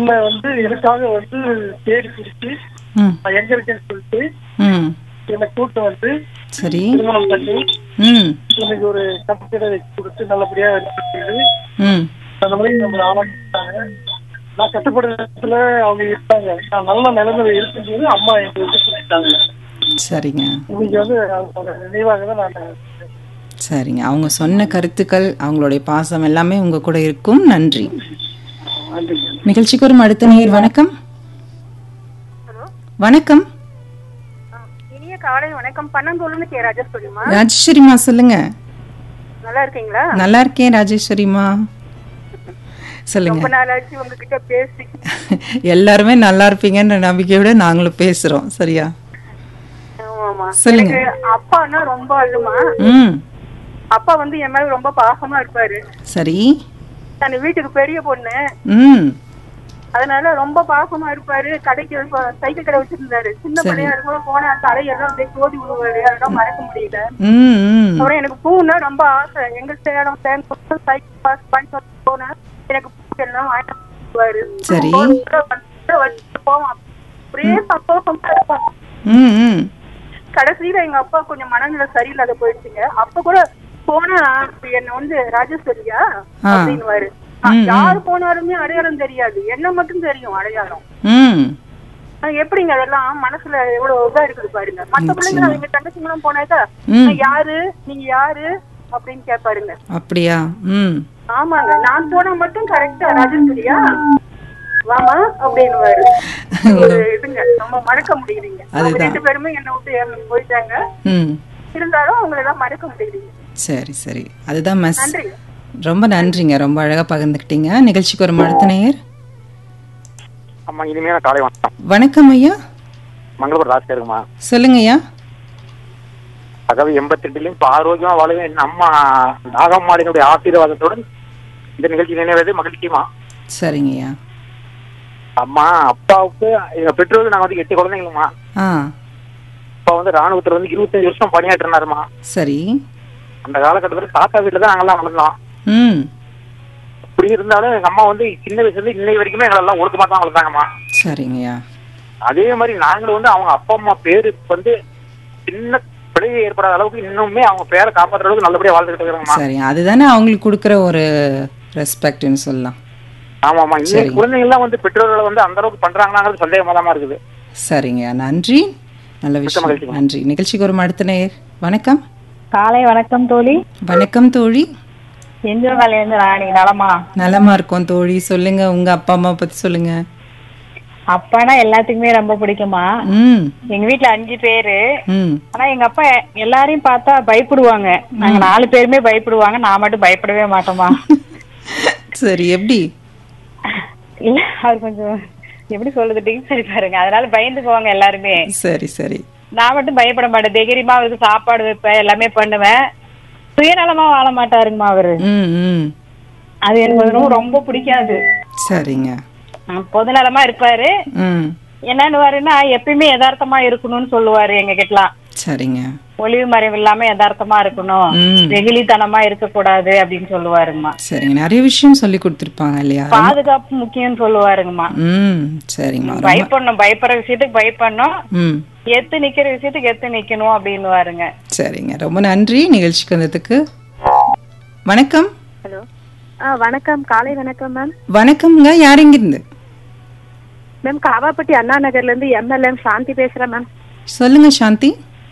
அண்ணன் வந்து எனக்காக வந்து தேடி பிடிச்சி ம் நான் எங்க இருக்கேன்னு சொல்லிட்டு ம் என்னை கூட்டு வந்து சரி திருமணம் பண்ணி ம் எனக்கு ஒரு கம்பெனியில வச்சு கொடுத்து நல்லபடியா வச்சு ம் அந்த மாதிரி நம்மளை ஆளாக்கிட்டாங்க நான் கஷ்டப்படுற இடத்துல அவங்க இருப்பாங்க நான் நல்ல நிலைமையில இருக்கும்போது அம்மா எனக்கு வந்து கூட்டிட்டாங்க சரிங்க இன்னைக்கு வந்து அவங்களோட நினைவாக தான் நான் சரிங்க அவங்க சொன்ன கருத்துக்கள் அவங்களுடைய பாசம் எல்லாமே உங்க கூட இருக்கும் நன்றி நன்றிங்க நிகழ்ச்சிக்கு ஒரு அடுத்த நேர் வணக்கம் வணக்கம் இனிய காலை வணக்கம் பன்னந்தோலுன்னு கே ராஜேஸ்வரிமா ராஜேஸ்வரிமா சொல்லுங்க நல்லா இருக்கீங்களா நல்லா இருக்கேன் ராஜேஸ்வரிமா சொல்லுங்க ரொம்ப நாள் ஆச்சு உங்ககிட்ட பேசி எல்லாருமே நல்லா இருப்பீங்கன்ற நம்பிக்கையோட நாங்களும் பேசுறோம் சரியா ஆமாமா சொல்லுங்க எனக்கு அப்பான்னா ரொம்ப அழுமா ம் அப்பா வந்து என் மேல ரொம்ப பாசமா இருப்பாரு சரி நான் வீட்டுக்கு பெரிய பொண்ணு ம் அதனால ரொம்ப பாசமா இருப்பாரு கடைக்கு இப்ப சைக்கிள் கடை வச்சிருந்தாரு சின்ன சரி. பிள்ளையா இருக்கும் போன தலையெல்லாம் அப்படியே கோதி விடுவாரு அதெல்லாம் மறக்க முடியல ம் ம் அப்புறம் எனக்கு பூன்னா ரொம்ப ஆசை எங்க சேலம் தேங்க் சைக்கிள் பாஸ் பண்ணி போனேன் எனக்கு பூ எல்லாம் வாங்கிட்டு வருவாரு சரி. வச்சுட்டு போவான் அப்படியே சந்தோஷமா இருப்பான் ம் ம் கடைசியில எங்க அப்பா கொஞ்சம் மனநிலை சரியில்லாத போயிடுச்சுங்க அப்ப கூட போனா என்ன வந்து ராஜேஸ்வரியா ஆ. அப்படின்னுவாரு ம், யாரு போனாலுமே அடையாளம் தெரியாது என்ன மட்டும் தெரியும் அடையாளம் ம் ஆனா எப்படிங்க அதெல்லாம் மனசுல எவ்வளவு இதா இருக்குது பாருங்க மத்த பிள்ளைங்க அவங்க தங்கச்சிங்களும் போனாக்கா ம். "நான் யாரு நீங்க யாரு அப்படின்னு கேட்பாருங்க அப்படியா ம் ஆமாங்க நான் போனா மட்டும் கரெக்டா ராஜேஸ்வரியா வாமா அப்படின்னுவாரு ஒரு இதுங்க நம்ம மறக்க முடியலைங்க அவங்க அதுதான். ரெண்டு பேருமே என்னை விட்டு ஏறி போயிட்டாங்க ம் இருந்தாலும் அவங்கள எல்லாம் மறக்க முடியலைங்க சரி சரி அதுதான் மிஸ் நன்றி ரொம்ப நன்றிங்க ரொம்ப அழகா பகிர்ந்துக்கிட்டீங்க நிகழ்ச்சிக்கு ஒரு அடுத்த நேயர் ஆமா இனிமையான காலை வணக்கம் வணக்கம் ஐயா மங்களபுரம் ராசி இருக்குமா சொல்லுங்க ஐயா அதாவது எண்பத்தி ரெண்டுலயும் இப்ப ஆரோக்கியமா வாழவே என் அம்மா நாகம்மாளினுடைய ஆசீர்வாதத்துடன் இந்த நிகழ்ச்சி நினைவது மகிழ்ச்சியுமா சரிங்க ஐயா அம்மா அப்பாவுக்கு எங்க பெற்றோருக்கு நாங்க வந்து எட்டு குழந்தைங்களுமா ஆ அப்பா வந்து ராணுவத்துல வந்து இருபத்தஞ்சு வருஷம் பணியாற்றினாருமா சரி அந்த காலகட்டத்தில் தாத்தா வீட்டுல தான் நாங்கெல்லாம் வளர்ந்தோம் ம் இப்படி இருந்தாலும் எங்க அம்மா வந்து சின்ன வயசுல இருந்து இன்னை வரைக்குமே எங்களெல்லாம் ஒழுக்கமா தான் வளர்த்தாங்கம்மா சரிங்க ஐயா அதே மாதிரி நாங்களும் வந்து அவங்க அப்பா அம்மா பேரு வந்து சின்ன பிழையை ஏற்படாத அளவுக்கு இன்னுமே அவங்க பேரை காப்பாற்றுற அளவுக்கு நல்லபடியா வாழ்ந்துகிட்டு இருக்கிறோம்மா சரி அதுதானே அவங்களுக்கு கொடுக்குற ஒரு ரெஸ்பெக்ட்னு சொல்லலாம் ஆமாமா இன்னைக்கு சரிங்க. குழந்தைங்க எல்லாம் வந்து பெற்றோர்களை வந்து அந்த அளவுக்கு பண்றாங்களாங்கிறது சந்தேகமா தான் இருக்குது சரிங்க நன்றி நல்ல விஷயம் மகிழ்ச்சிங்க. நன்றி நிகழ்ச்சிக்கு ஒரு அடுத்த நேயர் வணக்கம் காலை வணக்கம் தோழி வணக்கம் தோழி எந்திரகாலேருந்து ராணி நலமா நலமா இருக்கோம் தோழி சொல்லுங்க உங்க அப்பா அம்மா பத்தி சொல்லுங்க அப்பானா எல்லாத்துக்குமே ரொம்ப பிடிக்குமா ம் எங்க வீட்ல அஞ்சு பேரு ம் ஆனா எங்க அப்பா எல்லாரையும் பார்த்தா பயப்படுவாங்க நாங்க நாலு பேருமே பயப்படுவாங்க நான் மட்டும் பயப்படவே மாட்டோமா சரி எப்படி இல்ல அவர் கொஞ்சம் எப்படி சொல்றது சரி பாருங்க அதனால பயந்துக்குவாங்க எல்லாருமே சரி சரி நான் மட்டும் பயப்பட மாட்டேன் தைரியமா அவருக்கு சாப்பாடு வைப்பேன் எல்லாமே பண்ணுவேன் சுயநலமா வாழ மாட்டாருங்கம்மா அவரு ம் ம் அது எனக்கு வந்து ரொம்ப பிடிக்காது சரிங்க ஆஹ் பொதுநலமா இருப்பாரு ம் என்னன்னுவாருன்னா எப்பயுமே யதார்த்தமா இருக்கணும்னு சொல்லுவாரு எங்க கிட்டலாம் சரிங்க ஒளிவு மறைவு இல்லாம யதார்த்தமா இருக்கணும் ம் வெகுளித்தனமா இருக்கக்கூடாது அப்படின்னு சொல்லுவாருங்கம்மா சரிங்க நிறைய விஷயம் சொல்லி கொடுத்துருப்பாங்க இல்லையா பாதுகாப்பு முக்கியம்னு சொல்லுவாருங்கம்மா ம் சரிங்கம்மா ரொம்ப பயப்படணும் பயப்படுற விஷயத்துக்கு பயப்படணும் ம் எத்து நிக்கிற விஷயத்துக்கு எத்து நிக்கணும் அப்படின்னுவாருங்க சரிங்க ரொம்ப நன்றி நிகழ்ச்சிக்கு வந்ததுக்கு வணக்கம் ஹலோ ஆ வணக்கம் காலை வணக்கம் மேம் வணக்கம்ங்க யார் இங்கிருந்து மேம் காவாப்பட்டி அண்ணா நகர்ல இருந்து எம்எல்எம் சாந்தி பேசுறேன் மேம் சொல்லுங்க சாந்தி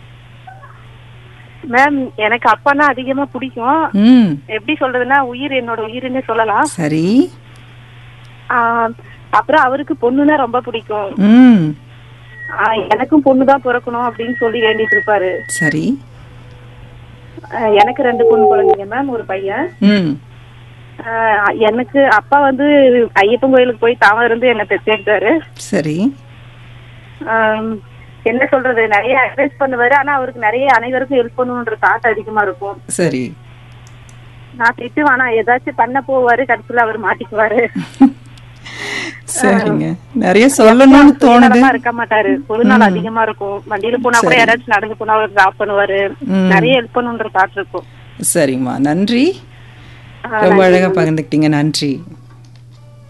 மேம் எனக்கு அப்பானா அதிகமா பிடிக்கும் ம் எப்படி சொல்றதுன்னா உயிர் என்னோட உயிர்னு சொல்லலாம் சரி ஆ, அப்புறம் அவருக்கு பொண்ணுன்னா ரொம்ப பிடிக்கும் ம் ஆ, எனக்கும் பொண்ணு தான் பிறக்கணும் அப்படின்னு சொல்லி வேண்டிட்டு இருப்பாரு சரி ஆ, எனக்கு ரெண்டு பொண்ணு குழந்தைங்க மேம் ஒரு பையன் ம் ஆ, எனக்கு அப்பா வந்து ஐயப்பன் கோயிலுக்கு போய் தாம இருந்து என்னை பெற்றெடுத்தாரு சரி ஆம், என்ன சொல்றது நிறைய அட்வைஸ் பண்ணுவாரு ஆனா அவருக்கு நிறைய அனைவருக்கும் ஹெல்ப் பண்ணணுன்ற தாட் அதிகமா இருக்கும் சரி நான் திட்டுவேன் ஆனா ஏதாச்சும் பண்ண போவாரு கடைசியில அவர் மாட்டிக்குவாரு சரிங்க நிறைய சொல்லணும்னு தோணுது சுயநலமா இருக்க மாட்டாரு பொழுதுநாள் அதிகமா இருக்கும் வண்டியில போனா கூட யாராச்சும் நடந்து போனா அவர் டிராப் பண்ணுவாரு ம். நிறைய ஹெல்ப் பண்ணுன்ற தாட் இருக்கும் சரிங்கம்மா நன்றி ரொம்ப அழகா பகிர்ந்துக்கிட்டீங்க நன்றி